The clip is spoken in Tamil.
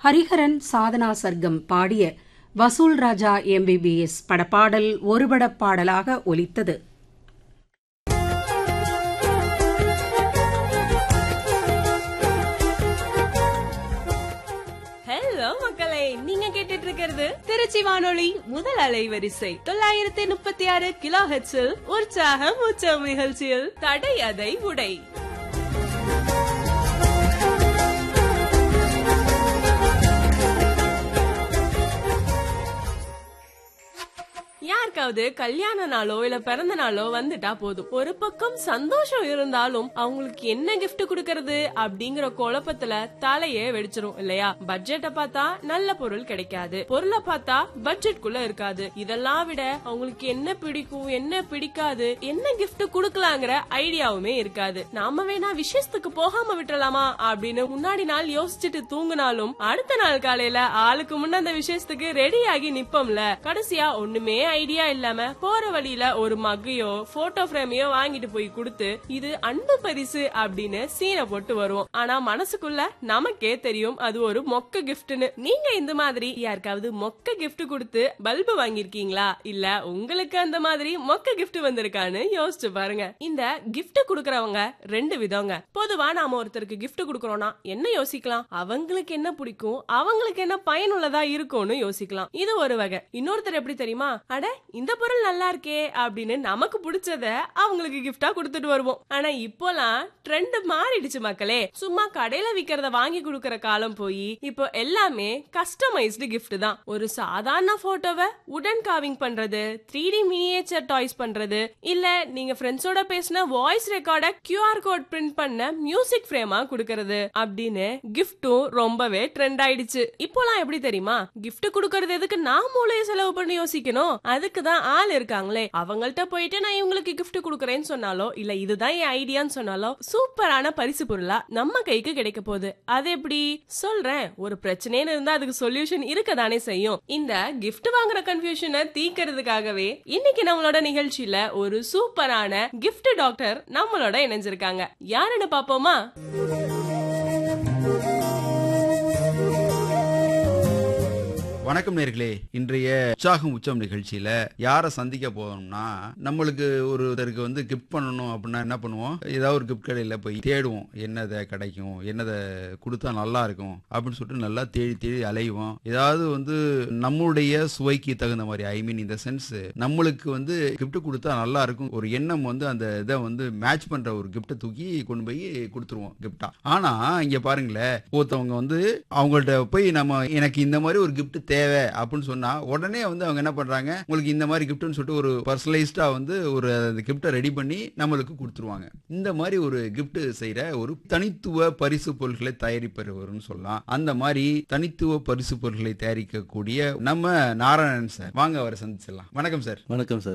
ஹரிஹரன் சாதனா சர்க்கம் பாடிய வசூல் ராஜா எம்பிபிஎஸ் படப்பாடல் ஒருபடப் பாடலாக ஒலித்தது ஹலோ மக்களே நீங்க கேட்டுட்டு இருக்கிறது திருச்சி வானொலி முதல் அலைவரிசை தொள்ளாயிரத்தி முப்பத்தி ஆறு கிலோ ஹெட்ஸில் உற்சாகம் உச்சம் நிகழ்ச்சியில் தடை அதை உடை யாருக்காவது கல்யாண நாளோ இல்ல பிறந்த நாளோ வந்துட்டா போதும் ஒரு பக்கம் சந்தோஷம் இருந்தாலும் அவங்களுக்கு என்ன gift கொடுக்கறது அப்படிங்கிற குழப்பத்துல தலையே வெடிச்சிரும் இல்லையா பட்ஜெட்டை பார்த்தா நல்ல பொருள் கிடைக்காது பொருளை பார்த்தா பட்ஜெட் குள்ள இருக்காது இதெல்லாம் விட அவங்களுக்கு என்ன பிடிக்கும் என்ன பிடிக்காது என்ன gift கொடுக்கலாங்கிற ஐடியாவுமே இருக்காது நாம வேணா விசேஷத்துக்கு போகாம விட்டுறலாமா அப்படின்னு முன்னாடி நாள் யோசிச்சுட்டு தூங்குனாலும் அடுத்த நாள் காலையில ஆளுக்கு முன்ன அந்த விசேஷத்துக்கு ரெடி ஆகி நிப்போம்ல கடைசியா ஒண்ணுமே ஐடியா இல்லாம போற வழியில ஒரு மகையோ போட்டோ ஃப்ரேமையோ வாங்கிட்டு போய் கொடுத்து இது அன்பு பரிசு அப்படின்னு சீனை போட்டு வருவோம் ஆனா மனசுக்குள்ள நமக்கே தெரியும் அது ஒரு மொக்க கிஃப்ட்னு நீங்க இந்த மாதிரி யாருக்காவது மொக்க gift கொடுத்து பல்பு வாங்கிருக்கீங்களா இல்ல உங்களுக்கு அந்த மாதிரி மொக்க gift வந்திருக்கான்னு யோசிச்சு பாருங்க இந்த gift கொடுக்கறவங்க ரெண்டு விதங்க பொதுவா நாம ஒருத்தருக்கு gift கொடுக்கறோம்னா என்ன யோசிக்கலாம் அவங்களுக்கு என்ன பிடிக்கும் அவங்களுக்கு என்ன பயனுள்ளதா இருக்கும்னு யோசிக்கலாம் இது ஒரு வகை இன்னொருத்தர் எப்படி தெரியுமா அட இந்த பொருள் நல்லா இருக்கே அப்படின்னு நமக்கு பிடிச்சத அவங்களுக்கு gift-ஆ கொடுத்துட்டு வருவோம் ஆனா இப்போலாம் ட்ரெண்ட் மாறிடுச்சு மக்களே சும்மா கடையில விக்கிறத வாங்கி கொடுக்கற காலம் போய் இப்போ எல்லாமே கஸ்டமைஸ்டு gift தான் ஒரு சாதாரண போட்டோவை உடன் காவிங் பண்றது த்ரீ டி மினியேச்சர் டாய்ஸ் பண்றது இல்ல நீங்க ஃப்ரெண்ட்ஸோட பேசின voice record QR code print பண்ண மியூசிக் ஃப்ரேமா கொடுக்கறது அப்படின்னு கிஃப்ட்டும் ரொம்பவே ட்ரெண்ட் ஆயிடுச்சு இப்போலாம் எப்படி தெரியுமா gift கொடுக்கறது எதுக்கு நான் மூளையை செலவு பண்ணி யோசிக்கணும் அதுக்கு தான் ஆள் இருக்காங்களே அவங்கள்ட்ட போயிட்டு நான் இவங்களுக்கு gift கொடுக்கறேன்னு சொன்னாலோ இல்ல இதுதான் என் ஐடியான்னு சொன்னாலோ சூப்பரான பரிசு பொருளா நம்ம கைக்கு கிடைக்க போகுது அது எப்படி சொல்றேன் ஒரு பிரச்சனைன்னு இருந்தா அதுக்கு சொல்யூஷன் இருக்க தானே செய்யும் இந்த gift வாங்குற கன்ஃபியூஷனை தீக்கிறதுக்காகவே இன்னைக்கு நம்மளோட நிகழ்ச்சியில ஒரு சூப்பரான gift டாக்டர் நம்மளோட இணைஞ்சிருக்காங்க யாருன்னு பாப்போமா வணக்கம் நேர்களே இன்றைய உற்சாகம் உச்சம் நிகழ்ச்சியில யாரை சந்திக்க போறோம்னா நம்மளுக்கு ஒருத்தருக்கு வந்து கிஃப்ட் பண்ணணும் அப்படின்னா என்ன பண்ணுவோம் ஏதாவது ஒரு கிஃப்ட் கடையில போய் தேடுவோம் என்னதை கிடைக்கும் என்னதை கொடுத்தா நல்லா இருக்கும் அப்படின்னு சொல்லிட்டு நல்லா தேடி தேடி அலைவோம் ஏதாவது வந்து நம்மளுடைய சுவைக்கு தகுந்த மாதிரி ஐ மீன் இந்த சென்ஸ் நம்மளுக்கு வந்து gift கொடுத்தா நல்லா இருக்கும் ஒரு எண்ணம் வந்து அந்த இதை வந்து மேட்ச் பண்ற ஒரு கிஃப்ட்டை தூக்கி கொண்டு போய் கொடுத்துருவோம் கிஃப்டா ஆனா இங்க பாருங்களேன் ஒருத்தவங்க வந்து அவங்கள்ட்ட போய் நம்ம எனக்கு இந்த மாதிரி ஒரு gift தேவை அப்படின்னு சொன்னா உடனே வந்து அவங்க என்ன பண்றாங்க உங்களுக்கு இந்த மாதிரி கிஃப்ட்னு சொல்லிட்டு ஒரு பர்சனலைஸ்டா வந்து ஒரு அந்த கிஃப்ட்டை ரெடி பண்ணி நம்மளுக்கு கொடுத்துருவாங்க இந்த மாதிரி ஒரு gift செய்யற ஒரு தனித்துவ பரிசு பொருட்களை தயாரிப்பவர்னு சொல்லலாம் அந்த மாதிரி தனித்துவ பரிசு பொருட்களை தயாரிக்கக்கூடிய நம்ம நாராயணன் சார் வாங்க அவரை சந்திச்சிடலாம் வணக்கம் சார் வணக்கம் சார்